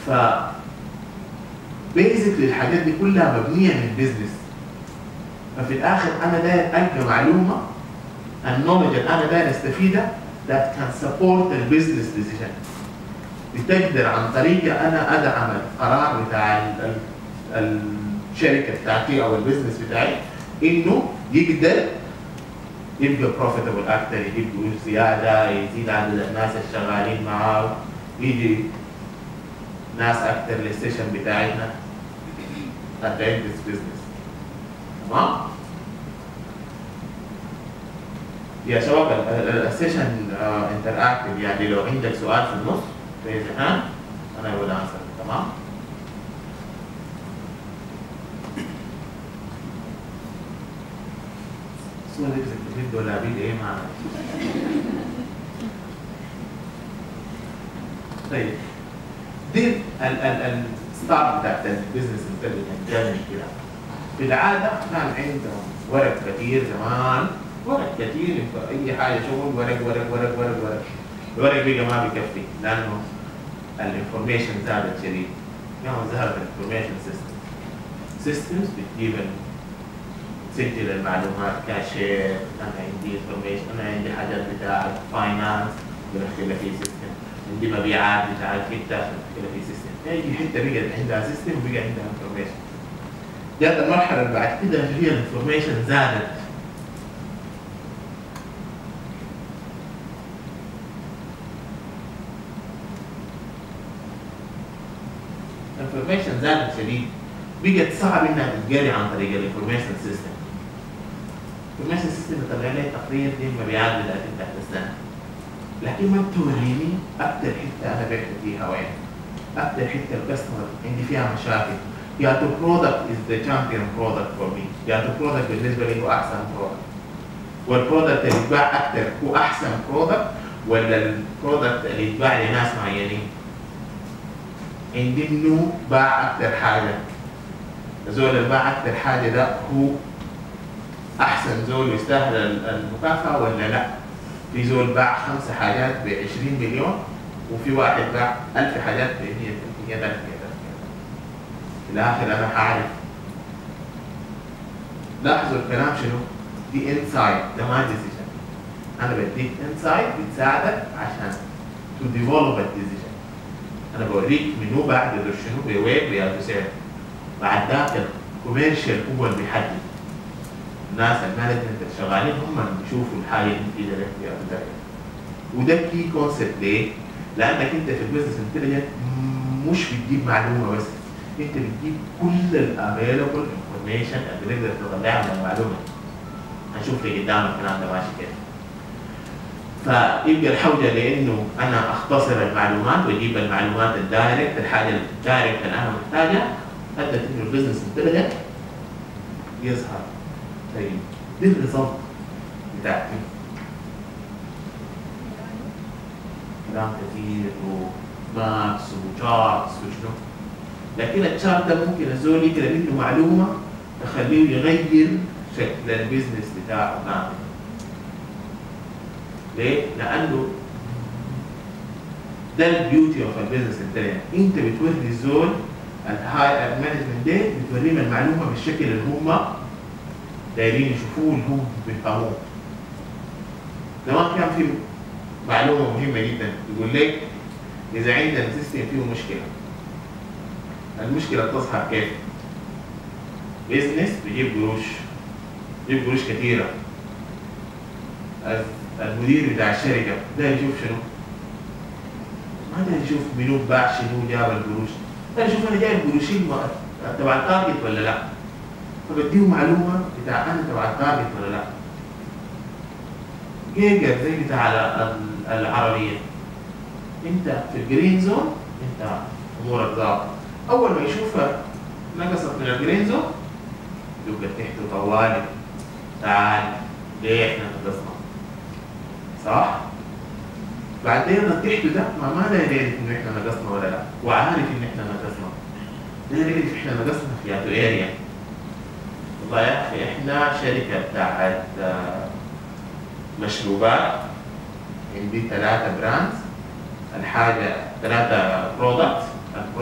ف بيزكلي الحاجات دي كلها مبنيه من بزنس ففي الاخر انا داير القى معلومه النولج اللي انا داير استفيدها that can support the business decision بتقدر عن طريقة أنا أدعم القرار بتاع ال- ال- الشركة بتاعتي أو البزنس بتاعي إنه يقدر يبقى بروفيتبل أكتر يجيب قروش زيادة يزيد عدد الناس الشغالين معاه يجي ناس أكتر للسيشن بتاعتنا at the end of this business تمام؟ يا شباب ال- ال- السيشن انتراكتيف يعني لو عندك سؤال في النص raise your hand and I will answer تمام؟ الصورة دي بتكتب دولابي ايه معنى؟ طيب دي ال ال الستار بتاعت البزنس انتليجنت جاي كده في العادة كان عندهم ورق كتير زمان ورق كتير في أي حاجة شغل ورق ورق ورق ورق ورق الورق بقى ما بيكفي لأنه الانفورميشن زادت شديد يوم ظهرت الانفورميشن سيستم سيستمز بتجيب ال- تسجل المعلومات كاشير انا عندي انفورميشن انا عندي حاجات بتاعت فاينانس بدخلها في سيستم عندي مبيعات بتاعت حته بدخلها في سيستم اي حته بقت عندها سيستم وبقى عندها انفورميشن جات المرحله اللي بعد كده اللي هي الانفورميشن زادت الانفورميشن زادت شديد بقت صعب انها تتقري عن طريق الانفورميشن سيستم الانفورميشن سيستم بيطلع لي تقرير دي المبيعات بتاعت تحت السنه لكن ما بتوريني اكثر حته انا بعت فيها وين اكثر حته الكاستمر عندي فيها مشاكل يا تو برودكت از ذا champion برودكت فور مي يا تو برودكت بالنسبه لي هو احسن برودكت والبرودكت اللي يتباع اكثر هو احسن برودكت ولا البرودكت اللي يتباع لناس معينين عندي انه باع اكثر حاجه الزول اللي باع اكثر حاجه ده هو احسن زول يستاهل ال- المكافاه ولا لا في زول باع خمسة حاجات ب 20 مليون وفي واحد باع 1000 حاجات ب 100 كذا كذا في الاخر انا هعرف لاحظوا الكلام شنو؟ دي انسايد ده ما ديسيجن انا بديك انسايد بتساعدك عشان تو ديفلوب الديسيجن انا بوريك منو باع بيقدر شنو بوين بياخدوا سعر بعد ذاك الكوميرشال هو اللي بيحدد الناس المانجمنت اللي شغالين هم اللي بيشوفوا الحاجه اللي في ده يا ذاك وده كي كونسبت ليه؟ لانك انت في البيزنس انتليجنت مش بتجيب معلومه بس انت بتجيب كل الافيلبل انفورميشن اللي تقدر تطلعها من المعلومه هنشوف اللي قدام الكلام ده ماشي كده فيبقى الحوجه لانه انا اختصر المعلومات واجيب المعلومات الدايركت الحاجه الدايركت اللي انا محتاجها ادت انه البزنس انتليجنت يظهر طيب دي الريزلت بتاعتي كلام كتير وماكس وشارتس وشنو لكن الشارت ده ممكن الزول يقرا منه معلومه تخليه يغير شكل البيزنس بتاعه كامل ليه؟ لانه ده البيوتي اوف البيزنس انتليجنت انت بتوري الزول الهاي المانجمنت ده بتوريهم المعلومه بالشكل اللي هم دايرين يشوفوه اللي هم بيفهموه زمان كان في معلومه مهمه جدا يقول لك اذا عندنا سيستم فيه مشكله المشكله بتظهر كيف؟ بيزنس بيجيب قروش بيجيب قروش كثيره المدير بتاع الشركه ده يشوف شنو؟ ما ده يشوف منو باع شنو جاب القروش ده يشوف انا جايب قروشين ما- تبع التارجت ولا لا فبديه معلومه بتاع انا تبع التارجت ولا لا جيجر زي بتاع ال- ال- العربيه انت في الجرين زون انت امورك ظابطه اول ما يشوفها نقصت من الجرين زون يبقى تحته طوالي تعال ليه احنا نقصنا صح؟ بعدين نصيحته ده ما ما داير يعرف انه احنا نقصنا ولا لا وعارف ان احنا نقصنا داير يعرف احنا نقصنا في ياتو اريا والله يا اخي احنا شركه بتاعت آه، مشروبات عندي ثلاثه براندز الحاجه ثلاثه برودكت البرودكت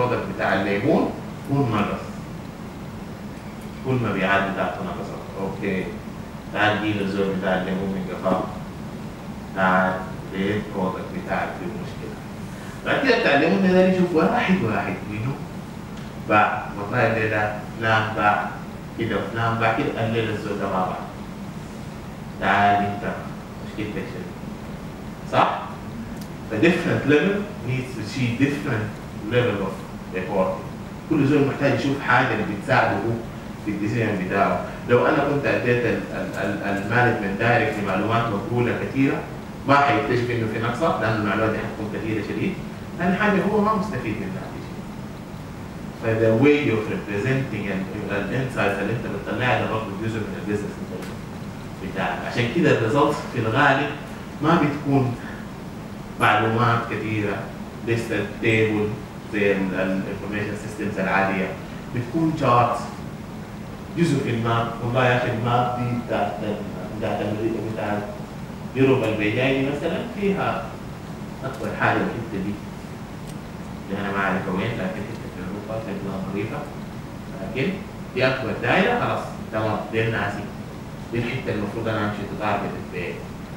بتاع الليمون يكون نقص كل مبيعات بتاعته نقصت اوكي تعال جيب الزول بتاع الليمون من قفاه تعال ليه البرودكت بتاعك فيه مشكله بعد كده بتاع الليمون ده يشوف واحد واحد منه باع والله الليله فلان باع كده وفلان باع كده الليله الزول ده ما باع تعال انت مشكلتك شنو صح؟ ف different level needs to see different level of reporting كل زول محتاج يشوف حاجه اللي بتساعده هو في الديزاين بتاعه لو انا كنت اديت المانجمنت دايركت معلومات مقبوله كثيره ما حيكتشف انه في نقصه لان المعلومات دي حتكون كثيره شديد لان حاجه هو ما مستفيد منها فذا واي اوف ريبريزنتنج الانسايتس اللي انت بتطلعها ده برضه جزء من البيزنس بتاعك عشان كده الريزلتس في الغالب ما بتكون معلومات كثيره لسه تيبل زي الانفورميشن سيستمز العاديه بتكون شارتس جزء في الماب والله يا اخي الماب دي بتاعت بتاعت بتاعت يوروب البيجاي مثلا فيها اكبر حاجه الحته دي اللي انا ما اعرف وين لكن حته في اوروبا تبقى نظيفه لكن دي اكبر دايره خلاص تمام دي الناسي دي الحته المفروض انا امشي تتارجت في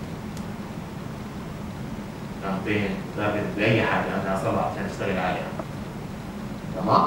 كامبين تارجت باي حاجه انا اصلها عشان اشتغل عليها تمام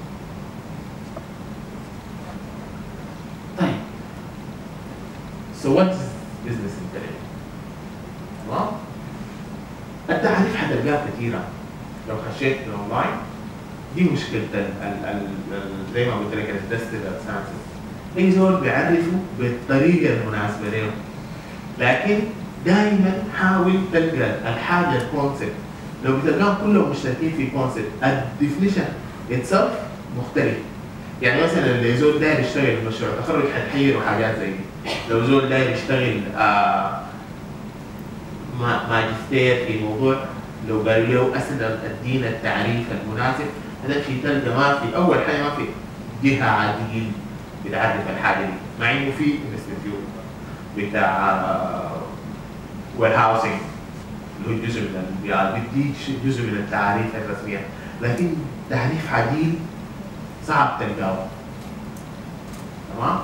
طيب so what is business intelligence تمام التعريف حتلقاها كثيره لو خشيت اونلاين دي مشكله ال ال ال ال- زي ما قلت لك الدستر ساينسز اي زول بيعرفوا بالطريقه المناسبه له لكن دائما حاول تلقى الحاجه الكونسبت لو بتلقاهم كلهم مشتركين في كونسبت الديفينيشن اتسلف مختلف يعني مثلا اللي زول داير يشتغل في مشروع تخرج حتحير وحاجات زي دي لو زول داير يشتغل آه ما- ماجستير في موضوع لو قالوا له اسئله ادينا التعريف المناسب هتمشي تلقى ما في اول حاجه ما في جهه عاديه بتعرف الحاجه دي مع انه في انستتيوت بتاع وير هاوسنج اللي هو جزء من ال- يعني بيديك جزء من التعاريف الرسميه لكن تعريف عديل صعب تلقاه تمام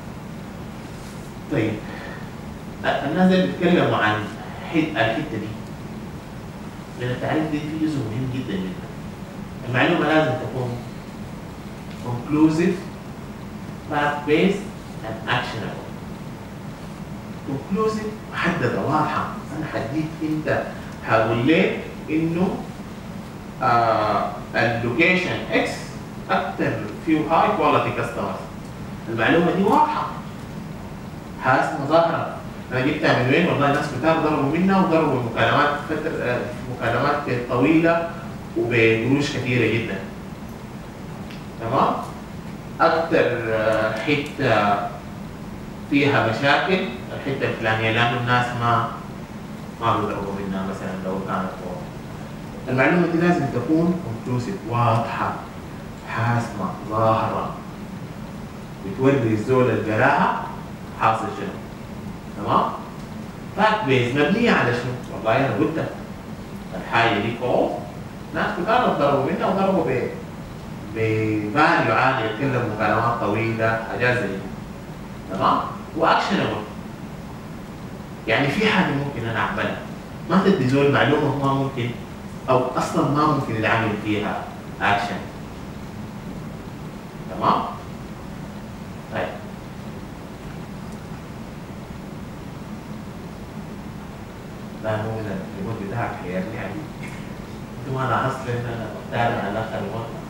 طيب الناس اللي بيتكلموا عن حد الحته دي لان التعريف دي فيه جزء مهم جدا جدا المعلومه لازم تكون conclusive fact based and actionable conclusive محدده واضحه انا حديك انت هقول لك انه آه اللوكيشن اكس اكثر فيه هاي كواليتي كاستمرز المعلومه دي واضحه حاسس مظاهره انا جبتها من وين والله ناس كتار ضربوا منها وضربوا مكالمات فتر آه، مكالمات طويله وبقروش كثيره جدا تمام اكثر آه، حته فيها مشاكل الحته الفلانيه لانه الناس ما ما بيضربوا منها مثلا لو كانت فوق المعلومه دي لازم تكون كونكلوسيف واضحه حاسمه ظاهره بتوري الزول القراها حاصل شنو تمام فاكت بيز مبنيه على شنو؟ والله انا قلت لك الحاجه دي كول ناس كتار ضربوا منها وضربوا ب بفاليو عالي يتكلم مكالمات طويله حاجات زي دي تمام واكشنبل يعني في حاجه ممكن انا اعملها ما تدي زول معلومه هو ممكن او اصلا ما ممكن يتعامل فيها اكشن تمام طيب لا هو من الريموت بتاعك حيرني يعني انت ما لاحظت ان انا بختار على اخر مره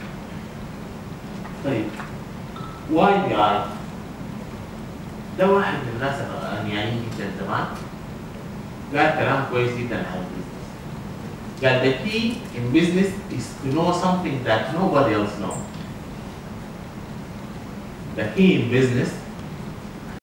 طيب واي بي اي ده واحد من الناس الغنيانين جدا زمان قال كلام كويس جدا عن البيزنس قال the key in business is to know something that nobody else knows the key in business